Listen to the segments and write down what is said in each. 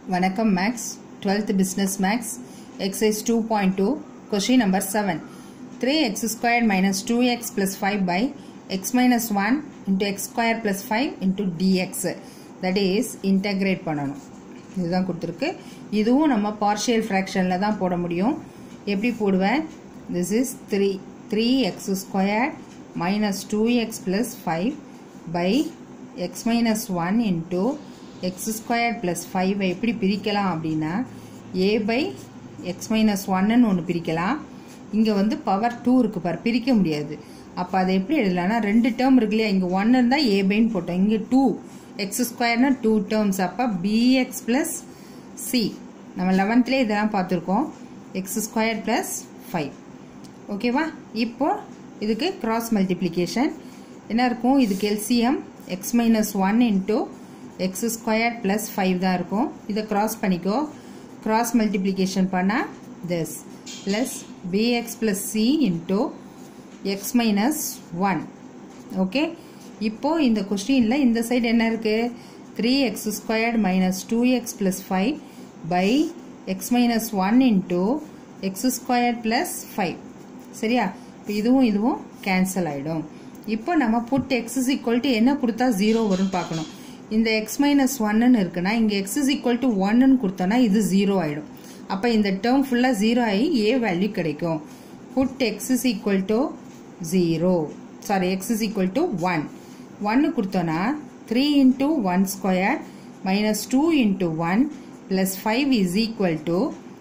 வணக்கம் maths twelfth business maths exercise two point two question number seven three x square minus two x plus five by x minus one into x square plus five into dx that is integrate பண்ணணும் இதுதான் கொடுத்துருக்கு இதுவும் நம்ம partial ஃப்ராக்ஷனில் தான் போட முடியும் எப்படி போடுவேன் this is three three x square minus two x plus five by x minus one into x square plus ஃபைவை எப்படி பிரிக்கலாம் அப்படின்னா ஏ பை எக்ஸ் மைனஸ் ஒன்னு ஒன்று பிரிக்கலாம் இங்கே வந்து பவர் டூ இருக்குது பார் பிரிக்க முடியாது அப்போ அதை எப்படி எழுதலாம்னா ரெண்டு டேர்ம் இருக்கு இல்லையா இங்கே ஒன்று இருந்தால் ஏ பைன்னு போட்டோம் இங்கே டூ எக்ஸ் ஸ்கொயர்னா டூ டேர்ம்ஸ் அப்போ பிஎக்ஸ் ப்ளஸ் சி நம்ம லெவன்த்லேயே இதெல்லாம் பார்த்துருக்கோம் எக்ஸ் ஸ்கொயர் ப்ளஸ் ஃபைவ் ஓகேவா இப்போ இதுக்கு கிராஸ் மல்டிப்ளிகேஷன் என்ன இருக்கும் இதுக்கு LCM x minus one into X square plus five தான் இருக்கும் இதை கிராஸ் பண்ணிக்கோ கிராஸ் மல்டிப்ளிகேஷன் பண்ணால் this plus bx plus C into x minus one okay இப்போ இந்த கொஸ்டினில் இந்த சைடு என்ன இருக்குது three x squared minus two x plus five by x minus one into X square plus five சரியா இப்போ இதுவும் இதுவும் கேன்சல் ஆகிடும் இப்போ நம்ம put x is equal to என்ன கொடுத்தா ஜீரோ வரும்னு பார்க்கணும் இந்த எக்ஸ் மைனஸ் ஒன்னு இருக்குன்னா இங்கே எக்ஸ் இஸ் ஈக்குவல் டு ஒன்னு கொடுத்தோன்னா இது ஜீரோ ஆகிடும் அப்போ இந்த டேர்ம் ஃபுல்லாக ஜீரோ ஆகி ஏ வேல்யூ கிடைக்கும் put x is equal to zero sorry x is equal to one ஒன்னு கொடுத்தோன்னா three into one square minus two into one plus five is equal to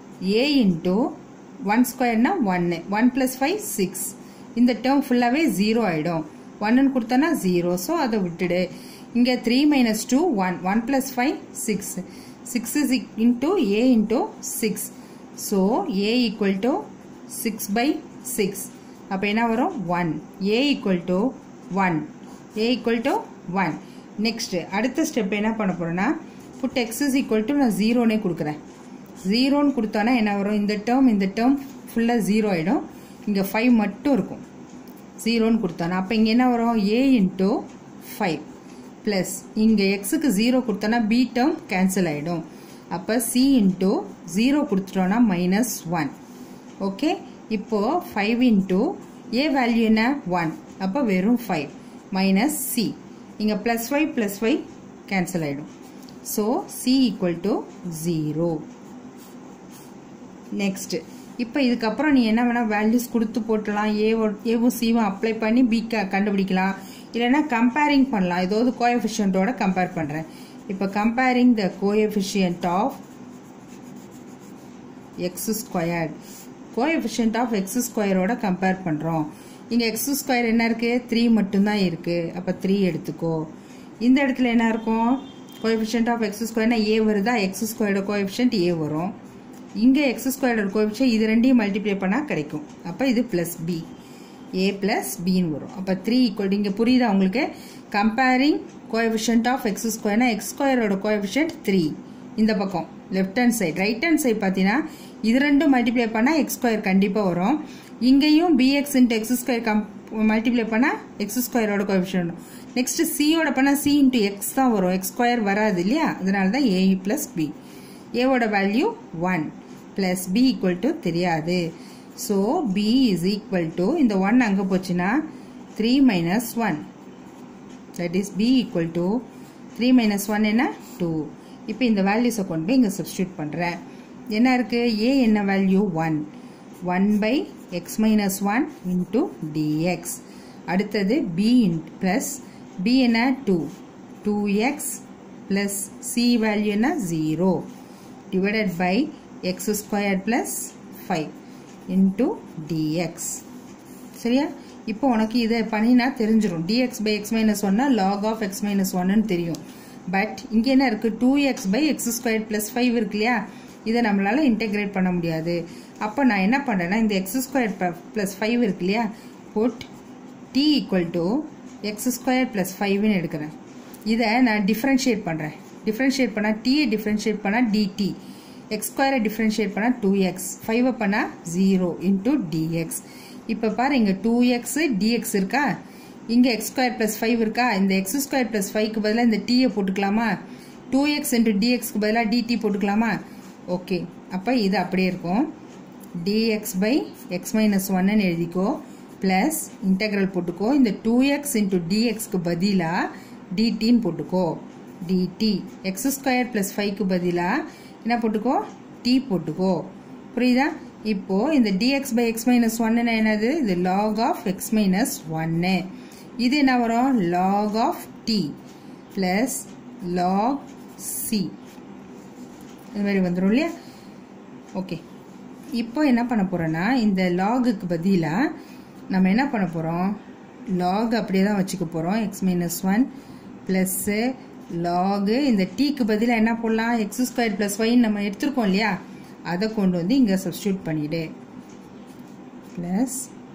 A into one ஸ்கொயர்னா ஒன்னு one plus five six இந்த term ஃபுல்லாகவே zero ஆகிடும் ஒன்னு கொடுத்தோன்னா zero so அதை விட்டுடு இங்கே three minus two one one plus five six six is into A into six so A equal to six by six அப்போ என்ன வரும் one A equal to one A equal to one next அடுத்த step என்ன பண்ண போகிறோன்னா put x is equal to நான் ஜீரோனே கொடுக்குறேன் ஜீரோன்னு கொடுத்தோன்னா என்ன வரும் இந்த டேர்ம் இந்த டேர்ம் ஃபுல்லாக ஜீரோ ஆகிடும் இங்கே ஃபைவ் மட்டும் இருக்கும் ஜீரோன்னு கொடுத்தோன்னா அப்போ இங்கே என்ன வரும் ஏ இன்ட்டு ஃபைவ் ப்ளஸ் இங்கே எக்ஸுக்கு ஜீரோ கொடுத்தோன்னா பி டேர்ம் கேன்சல் ஆகிடும் அப்போ சி இன்ட்டு ஜீரோ கொடுத்துட்டோன்னா மைனஸ் ஒன் ஓகே இப்போது ஃபைவ் இன்ட்டு ஏ வேல்யூ என்ன ஒன் அப்போ வெறும் ஃபைவ் மைனஸ் சி இங்கே plus five plus five cancel ஆகிடும் so C equal to zero next இப்போ இதுக்கப்புறம் நீ என்ன வேணால் வேல்யூஸ் கொடுத்து போட்டலாம் ஏவோ ஏவும் சிவும் அப்ளை பண்ணி பி க கண்டுபிடிக்கலாம் இல்லைன்னா கம்பேரிங் பண்ணலாம் ஏதாவது கோஎஃபிஷியன்ட்டோட கம்பேர் பண்ணுறேன் இப்போ comparing the coefficient of x squared coefficient of x ஸ்கொயரோட கம்பேர் பண்ணுறோம் இங்கே எக்ஸ் ஸ்கொயர் என்ன இருக்குது த்ரீ மட்டும்தான் இருக்குது அப்போ த்ரீ எடுத்துக்கோ இந்த இடத்துல என்ன இருக்கும் கோஎஃபிஷியன்ட் ஆஃப் எக்ஸ் ஸ்கொயர்னா ஏ வருதா எக்ஸ் ஸ்கொயரோட கோஎஃபிஷியன்ட் ஏ வரும் இங்கே எக்ஸ் ஸ்கொயரோட கோஎஃபிஷியன்ட் இது ரெண்டையும் மல்டிப்ளை பண்ணால் கிடைக்கும் அப்போ இது ப்ளஸ் பி ஏ ப்ளஸ் பின்னு வரும் அப்போ த்ரீ ஈக்குவல் இங்கே புரியுதா உங்களுக்கு கம்பேரிங் கோஎஃபிஷியன்ட் ஆஃப் எக்ஸ் ஸ்கொயர்னா எக்ஸ் ஸ்கொயரோட கோஎஃபிஷியன்ட் த்ரீ இந்த பக்கம் left hand side right hand side பார்த்தீங்கன்னா இது ரெண்டும் மல்டிப்ளை பண்ணால் எக்ஸ் ஸ்கொயர் கண்டிப்பாக வரும் இங்கேயும் bx into X square come multiply பண்ணால் எக்ஸ் ஸ்கொயரோட கோஎஃபிஷியன்ட் நெக்ஸ்ட் சியோட பண்ணால் சி இன்ட்டு எக்ஸ் தான் வரும் எக்ஸ் ஸ்கொயர் வராது இல்லையா அதனால தான் ஏ ப்ளஸ் பி ஏவோட value one plus B equal to தெரியாது so B is equal to இந்த ஒன் அங்கே போச்சுன்னா three minus one that is B equal to three minus one என்ன டூ இப்போ இந்த வேல்யூஸை கொண்டு போய் இங்கே சப்ஸ்டியூட் பண்ணுறேன் என்ன இருக்குது ஏ என்ன value one one by x minus one into dx அடுத்தது பி இன் ப்ளஸ் பி என்ன two two x plus C value என்ன zero divided by x square plus five into dx சரியா இப்போ உனக்கு இதை பண்ணினா தெரிஞ்சிடும் டிஎக்ஸ் பை எக்ஸ் மைனஸ் ஒன்னா லாக் ஆஃப் எக்ஸ் மைனஸ் ஒன்னு தெரியும் பட் இங்கே என்ன இருக்குது two x by x square plus five இருக்கு இல்லையா இதை நம்மளால் இன்டெகிரேட் பண்ண முடியாது அப்போ நான் என்ன பண்ணுறேன்னா இந்த எக்ஸ் ஸ்கொயர் ப்ளஸ் ஃபைவ் இருக்கு இல்லையா put t equal to x square plus ஃபைவ்னு எடுக்கிறேன் இதை நான் டிஃப்ரென்ஷியேட் பண்ணுறேன் டிஃப்ரென்ஷியேட் பண்ணால் டீயை டிஃப்ரென்ஷியேட் பண்ணால் டிடி எக்ஸ் ஸ்கொயரை டிஃப்ரென்ஷியேட் பண்ணால் டூ எக்ஸ் ஃபைவை பண்ணால் ஜீரோ இன்டூ டிஎக்ஸ் இப்போ பாரு இங்கே டூ எக்ஸு டிஎக்ஸ் இருக்கா இங்கே எக்ஸ் ஸ்கொயர் ப்ளஸ் ஃபைவ் இருக்கா இந்த எக்ஸ் ஸ்கொயர் ப்ளஸ் ஃபைவ்க்கு பதிலாக இந்த டீயை போட்டுக்கலாமா டூ எக்ஸ் இன்ட்டு டிஎக்ஸ்க்கு பதிலாக டிடி போட்டுக்கலாமா ஓகே அப்போ இது அப்படியே இருக்கும் டிஎக்ஸ் பை எக்ஸ் மைனஸ் ஒன்னு எழுதிக்கோ ப்ளஸ் இன்டெக்ரல் போட்டுக்கோ இந்த டூ எக்ஸ் இன்ட்டு டிஎக்ஸ்க்கு பதிலாக டிடின்னு போட்டுக்கோ டிடி எக்ஸ் ஸ்கொயர் ப்ளஸ் ஃபைவ்க்கு பதிலாக என்ன போட்டுக்கோ டி போட்டுக்கோ புரியுதா இப்போ இந்த dx பை எக்ஸ் மைனஸ் ஒன்னு என்னது இது log ஆஃப் எக்ஸ் மைனஸ் ஒன்னு இது என்ன வரும் log of t plus log C இது மாதிரி வந்துடும் இல்லையா ஓகே இப்போ என்ன பண்ண போறோம்னா இந்த லாகுக்கு பதிலாக நம்ம என்ன பண்ண போகிறோம் லாக் அப்படியே தான் வச்சுக்க போகிறோம் x minus one plus log இந்த டீக்கு பதிலாக என்ன போடலாம் எக்ஸ் ஸ்கொயர் ப்ளஸ் ஒய்ன்னு நம்ம எடுத்திருக்கோம் இல்லையா அதை கொண்டு வந்து இங்கே சப்ஸ்டியூட் பண்ணிவிடு plus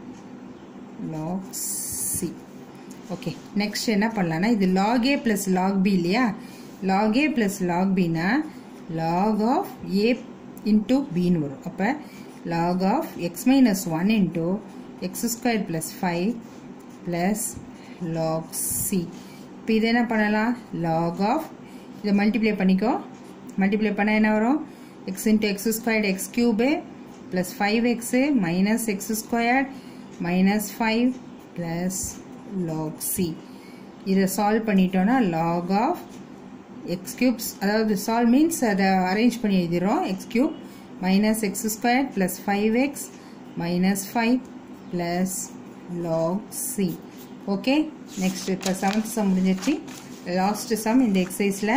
log C okay next என்ன பண்ணலாம்னா இது log A plus log B இல்லையா லாக் ஏ ப்ளஸ் லாக் பினா லாக் ஆஃப் ஏ இன்ட்டு பின்னு வரும் அப்போ log of X minus one into X square plus five plus log C இப்போ இது என்ன பண்ணலாம் லாக் ஆஃப் இதை மல்டிப்ளை பண்ணிக்கோ மல்டிப்ளை பண்ணால் என்ன வரும் X into X squared X cube plus five X minus X squared minus five plus log C இதை சால்வ் பண்ணிட்டோன்னா லாக் ஆஃப் எக்ஸ் கியூப்ஸ் அதாவது சால்வ் மீன்ஸ் அதை அரேஞ்ச் பண்ணி எழுதிடுறோம் X cube minus X square plus five X minus five plus log C okay next இப்போ seventh sum முடிஞ்சிருச்சு last sum இந்த எக்ஸசைஸில்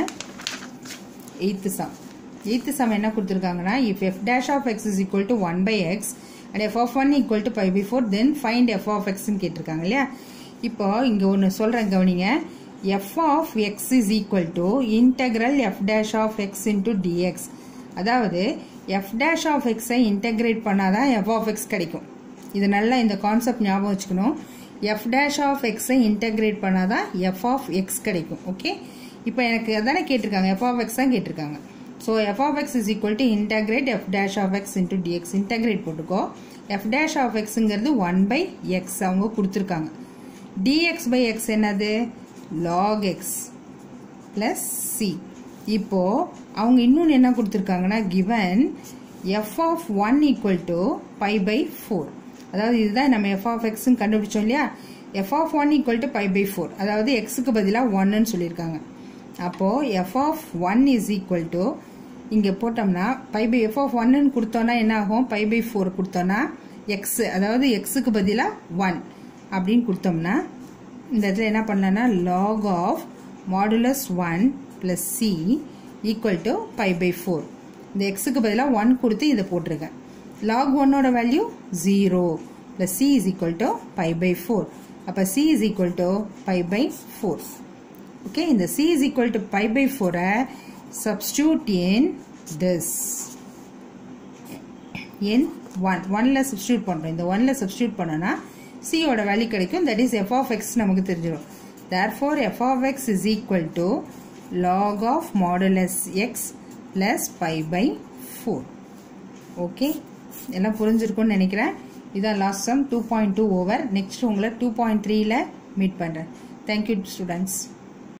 எயித்து சம் எயித்து சம் என்ன கொடுத்துருக்காங்கன்னா if F dash of X is equal to one by X and F of one equal to pi by four then find F of எக்ஸ்ன்னு கேட்டிருக்காங்க இல்லையா இப்போ இங்கே ஒன்று சொல்கிறேன் கவனிங்க F of X is equal to integral F dash of X into dx அதாவது F dash of எக்ஸை இன்டெகிரேட் பண்ணாதான் எஃப் ஆஃப் எக்ஸ் கிடைக்கும் இது நல்லா இந்த கான்செப்ட் ஞாபகம் வச்சுக்கணும் எஃப் டேஷ் ஆஃப் எக்ஸை இன்டெகிரேட் பண்ணாதான் எஃப் ஆஃப் எக்ஸ் கிடைக்கும் ஓகே இப்போ எனக்கு அதானே கேட்டிருக்காங்க எஃப் ஆஃப் எக்ஸ் தான் கேட்டிருக்காங்க so F of X is equal to integrate F dash of X into dx integrate போட்டுக்கோ எஃப் டேஷ் ஆஃப் எக்ஸுங்கிறது ஒன் பை எக்ஸ் அவங்க கொடுத்துருக்காங்க டிஎக்ஸ் பை எக்ஸ் என்னது லாக் எக்ஸ் ப்ளஸ் சி இப்போ அவங்க இன்னொன்று என்ன கொடுத்துருக்காங்கன்னா given F of one equal to pi by four அதாவது இதுதான் நம்ம எஃப் ஆஃப் எக்ஸ்ன்னு கண்டுபிடிச்சோம் இல்லையா F of one equal to pi by four அதாவது எக்ஸுக்கு பதிலாக ஒன்னுன்னு சொல்லியிருக்காங்க அப்போது F of one is equal to இங்கே போட்டோம்னா பை பை எஃப் ஆஃப் ஒன்னு கொடுத்தோன்னா என்ன ஆகும் பை பை ஃபோர் கொடுத்தோன்னா எக்ஸ் அதாவது எக்ஸுக்கு பதிலாக ஒன் அப்படின்னு கொடுத்தோம்னா இந்த இடத்துல என்ன பண்ணலாம்னா log of modulus one plus C equal to pi by four இந்த எக்ஸுக்கு பதிலாக ஒன் கொடுத்து இதை போட்டிருக்கேன் லாக் ஒன்னோட value zero plus C is equal to pi by four அப்போ C is equal to pi by four okay இந்த C is equal to pi by ஃபோரை substitute in this in one ஒன்ல substitute பண்ணுறோம் இந்த ஒன்ல substitute பண்ணோன்னா சியோட value கிடைக்கும் that is F of X நமக்கு தெரிஞ்சிடும் therefore F of X is equal to log of modulus X plus pi by four okay எல்லாம் புரிஞ்சிருக்கும்னு நினைக்கிறேன் இதான் last sum two point two over next உங்களை டூ பாயிண்ட் த்ரீல meet பண்ணுறேன் thank you students